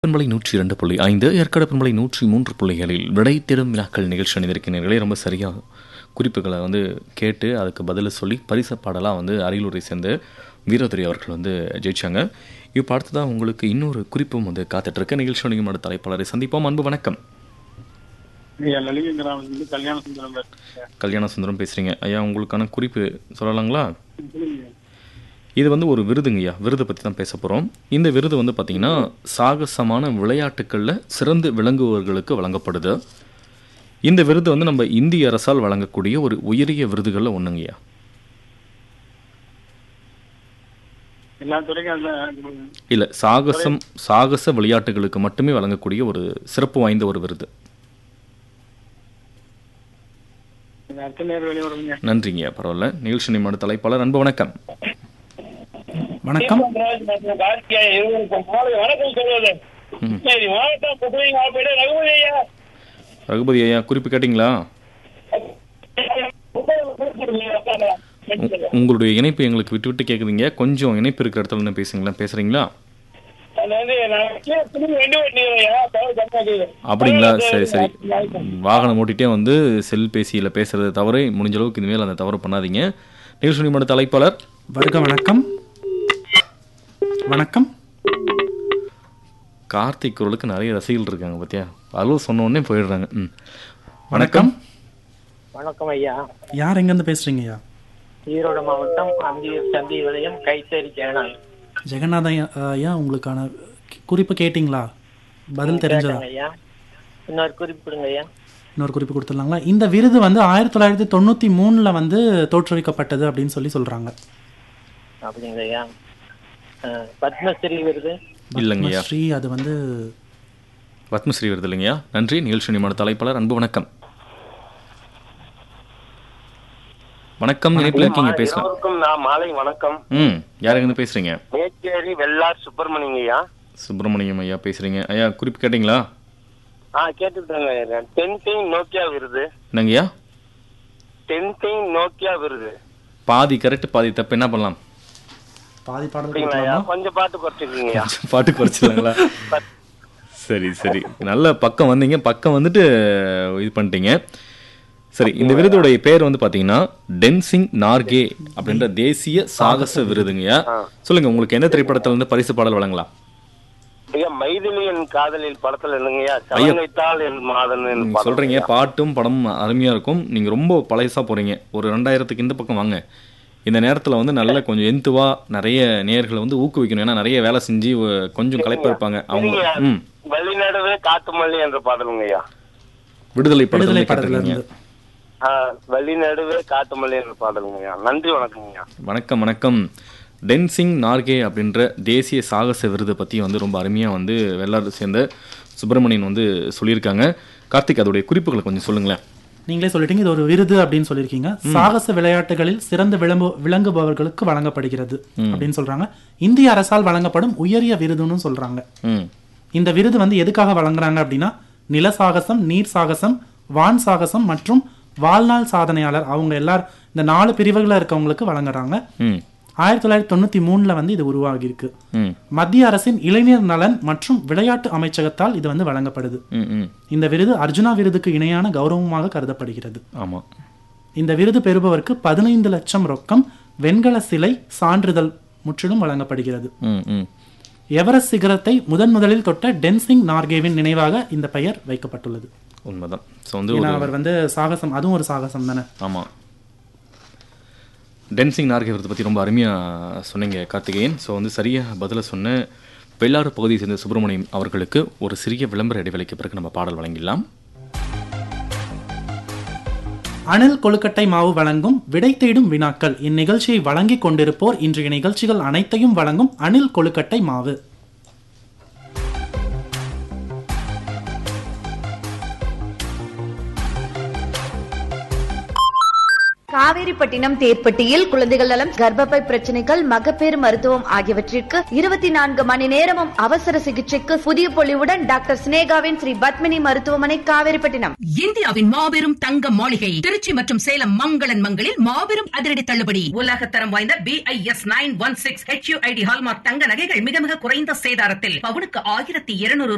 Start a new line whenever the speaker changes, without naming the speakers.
பண்பலை நூற்றி இரண்டு புள்ளி ஐந்து ஏற்காடு பண்பலை நூற்றி மூன்று புள்ளிகளில் விடை தேடும் வினாக்கள் நிகழ்ச்சி அணிந்திருக்கிறீர்களே ரொம்ப சரியாக குறிப்புகளை வந்து கேட்டு அதுக்கு பதில் சொல்லி பரிசு பாடலாக வந்து அரியலூரை சேர்ந்த வீரதுரை அவர்கள் வந்து ஜெயிச்சாங்க இப்போ அடுத்ததான் உங்களுக்கு இன்னொரு குறிப்பும் வந்து காத்துட்ருக்க நிகழ்ச்சி நிகழ்ச்சி தலைப்பாளரை சந்திப்போம் அன்பு வணக்கம்
ஐயா லலிங்க கிராமத்துலேருந்து கல்யாண சுந்தரம் பேசுறேன்
கல்யாண சுந்தரம் பேசுகிறீங்க ஐயா உங்களுக்கான குறிப்பு சொல்லலாங்களா
சொல்லுங்க.
இது வந்து ஒரு விருதுங்கய்யா விருதை பற்றி தான் பேச போகிறோம் இந்த விருது வந்து பார்த்திங்கன்னா சாகசமான விளையாட்டுகளில் சிறந்து விளங்குபவர்களுக்கு வழங்கப்படுது இந்த விருது வந்து நம்ம இந்திய அரசால் வழங்கக்கூடிய ஒரு உயரிய விருதுகளில் ஒன்றுங்கய்யா
எல்லா துறைக்கும் அதுதான்
இல்லை சாகசம் சாகச விளையாட்டுகளுக்கு மட்டுமே வழங்கக்கூடிய ஒரு சிறப்பு வாய்ந்த ஒரு விருது
இது அடுத்த நேரம் வெளியே வருவீங்க
நன்றிங்கய்யா பரவாயில்ல நிகழ்ச்சி நிமிட தலைப்பாளர் அன்பு வணக்கம்
வணக்கம்
வணக்கம் சொல்வது
ம்.
சரி மாவட்டம் புதுவை மாவட்ட ரகுபதி ஐயா
ரகுபதி ஐயா குறிப்பு கேட்டிங்களா உ- உங்களுடைய இணைப்பு எங்களுக்கு விட்டு விட்டு கேட்குதுங்க கொஞ்சம் இணைப்பு இருக்கிற இடத்துல இருந்து பேசுங்களா பேசுகிறீங்களா
அது வந்து நான் கீழே திரும்பி வண்டி ஓட்டினேன் ஐயா தவறு கம்மியாக்குது
அப்படிங்களா சரி சரி வாகனம் ஓட்டிகிட்டே வந்து செல்பேசியில் பேசுறது தவறு முடிஞ்ச அளவுக்கு இனிமேல் அந்த தவறு பண்ணாதீங்க நிகழ்ச்சி நிமிட தலைப்பாளர்
வருக வணக்கம் வணக்கம்
கார்த்திக் குரலுக்கு நிறைய ரசிகர்கள் இருக்காங்க பார்த்தியா அளவு சொன்ன உடனே போயிடுறாங்க ம்
வணக்கம்
வணக்கம் ஐயா
யார் எங்கேருந்து பேசுறீங்க ஐயா
ஈரோடு மாவட்டம் அந்தியூர் சந்தி விளையம் கைத்தறி சேனல்
ஜெகநாதன் ஐயா, ஐயா உங்களுக்கான குறிப்பு கேட்டிங்களா பதில் தெரிஞ்சதா
ஐயா இன்னொரு குறிப்பிடுங்க ஐயா
இன்னொரு குறிப்பு கொடுத்துடலாங்களா இந்த விருது வந்து ஆயிரத்தி தொள்ளாயிரத்தி தொண்ணூற்றி மூணில் வந்து தோற்றுவிக்கப்பட்டது அப்படின்னு சொல்லி சொல்கிறாங்க
அப்படிங்க ஐயா அஹ், பத்மஸ்ரீ விருது
இல்லைங்கய்யா
ஸ்ரீ அது வந்து
பத்மஸ்ரீ வருது இல்லைங்கய்யா நன்றி நிகழ்ச்சி நிமிட தலைப்பாளர் அன்பு வணக்கம் வணக்கம் இணைப்பில் இருக்கீங்க பேசலாம்
எல்லோருக்கும் நான் மாலை வணக்கம்
ம் யாருங்க பேசுகிறீங்க
மேச்சேரி வெள்ளார் சுப்பிரமணியங்க ஐயா
சுப்பிரமணியம் ஐயா பேசுகிறீங்க ஐயா குறிப்பு கேட்டிங்களா
ஆ கேட்டுட்டாங்க டென்த்தையும் நோக்கியா விருது
என்னங்கய்யா
டென்த்தையும்
நோக்கியா விருது
பாதி கரெக்ட் பாதி தப்பு என்ன பண்ணலாம்
பாதி பாடல்
அப்படிங்களா ஐயா
கொடுக்கலாமா
கொஞ்சம் பாட்டு குறைச்சிருக்கீங்கய்யா
பாட்டு குறைச்சிடலாங்களா சரி சரி நல்ல பக்கம் வந்தீங்க பக்கம் வந்துட்டு இது பண்ணிட்டீங்க சரி இந்த விருதுடைய பேர் வந்து பாத்தீங்கன்னா டென்சிங் நார்கே அப்படின்ற தேசிய சாகச விருதுங்கய்யா சொல்லுங்க உங்களுக்கு எந்த திரைப்படத்துல இருந்து பரிசு பாடல் வழங்கலாம்
ஐயா மைதிலி என் காதலில் படத்துல இல்லைங்கய்யா சலங்கைத்தாள் என் மாதன் என்
நீங்க
படம்
சொல்றீங்க பாட்டும் படமும் அருமையா இருக்கும் நீங்க ரொம்ப பழையசா போறீங்க ஒரு ரெண்டாயிரத்துக்கு இந்த பக்கம் வாங்க இந்த நேரத்துல வந்து நல்ல கொஞ்சம் எந்துவா நிறைய நேயர்களை வந்து ஊக்குவிக்கணும் ஏன்னா நிறைய வேலை செஞ்சு அஹ், கொஞ்சம் களைப்பா இருப்பாங்க அவங்க
சரிங்கய்யா.
ம்
வெளிநடுவே காட்டுமல்லி என்ற பாடலுங்கய்யா
விடுதலை
விடுதலை
படத்துல
படத்துல
கேட்டிருக்கீங்க
இருந்து
ஆ, வெளிநடுவே காட்டுமல்லி என்ற பாடலுங்கய்யா நன்றி வணக்கங்கய்யா
வணக்கம் வணக்கம் டென்சிங் நார்கே அப்படின்ற தேசிய சாகச விருதை பற்றி வந்து ரொம்ப அருமையாக வந்து வெள்ளாறு சேர்ந்த சுப்பிரமணியன் வந்து சொல்லியிருக்காங்க கார்த்திக் அதோடைய குறிப்புகளை கொஞ்சம் சொல்லுங்களேன்
நீங்களே சொல்லிட்டீங்க இது ஒரு விருது அப்படின்னு சொல்லியிருக்கீங்க சாகச விளையாட்டுகளில் சிறந்து விளம்பு விளங்குபவர்களுக்கு வழங்கப்படுகிறது அப்படின்னு சொல்றாங்க இந்திய அரசால் வழங்கப்படும் உயரிய விருதுன்னு சொல்றாங்க
ம்
இந்த விருது வந்து எதுக்காக வழங்குறாங்க அப்படின்னா நில சாகசம் நீர் சாகசம் வான் சாகசம் மற்றும் வாழ்நாள் சாதனையாளர் அவங்க எல்லார் இந்த நாலு பிரிவுகளில் இருக்கவங்களுக்கு வழங்குறாங்க
ம்
ஆயிரத்தி தொள்ளாயிரத்தி தொண்ணூத்தி மூணுல வந்து இது உருவாகி இருக்கு
ம்
மத்திய அரசின் இளைஞர் நலன் மற்றும் விளையாட்டு அமைச்சகத்தால் இது வந்து வழங்கப்படுது
ம் ம்
இந்த விருது அர்ஜுனா விருதுக்கு இணையான கௌரவமாக கருதப்படுகிறது
ஆமாம்
இந்த விருது பெறுபவருக்கு பதினைந்து லட்சம் ரொக்கம் வெண்கல சிலை சான்றிதழ் முற்றிலும் வழங்கப்படுகிறது
ம் ம்
எவரெஸ்ட் சிகரத்தை முதன் முதலில் தொட்ட டென்சிங் நார்கேவின் நினைவாக இந்த பெயர் வைக்கப்பட்டுள்ளது
உண்மைதான் ஸோ வந்து
ஏன்னா
ஒரு
அவர் வந்து சாகசம் அதுவும் ஒரு சாகசம் தானே
ஆமாம் டென்சிங் நார்கே விருதை பற்றி ரொம்ப அருமையாக சொன்னீங்க கார்த்திகேயன் ஸோ வந்து சரியாக பதிலை சொன்ன வெள்ளாறு பகுதியை சேர்ந்த சுப்பிரமணியம் அவர்களுக்கு ஒரு சிறிய விளம்பர இடைவேளைக்கு பிறகு நம்ம பாடல் வழங்கிடலாம்
அணில் கொழுக்கட்டை மாவு வழங்கும் விடை தேடும் வினாக்கள் இந்நிகழ்ச்சியை வழங்கிக் கொண்டிருப்போர் இன்றைய நிகழ்ச்சிகள் அனைத்தையும் வழங்கும் அணில் கொழுக்கட்டை மாவு
காவேரிப்பட்டினம் தேர்ப்பட்டியில் குழந்தைகள் நலம் கர்ப்பப்பை பிரச்சனைகள் மகப்பேறு மருத்துவம் ஆகியவற்றிற்கு இருபத்தி நான்கு மணி நேரமும் அவசர சிகிச்சைக்கு புதிய பொலிவுடன் டாக்டர் சினேகாவின் ஸ்ரீ பத்மினி மருத்துவமனை காவேரிப்பட்டினம்
இந்தியாவின் மாபெரும் தங்க மாளிகை திருச்சி மற்றும் சேலம் மங்களன் மங்களில் மாபெரும் அதிரடி தள்ளுபடி உலகத்தரம் வாய்ந்த B I S nine one six H hallmark தங்க நகைகள் மிக மிக குறைந்த சேதாரத்தில் பவுனுக்கு ஆயிரத்தி இருநூறு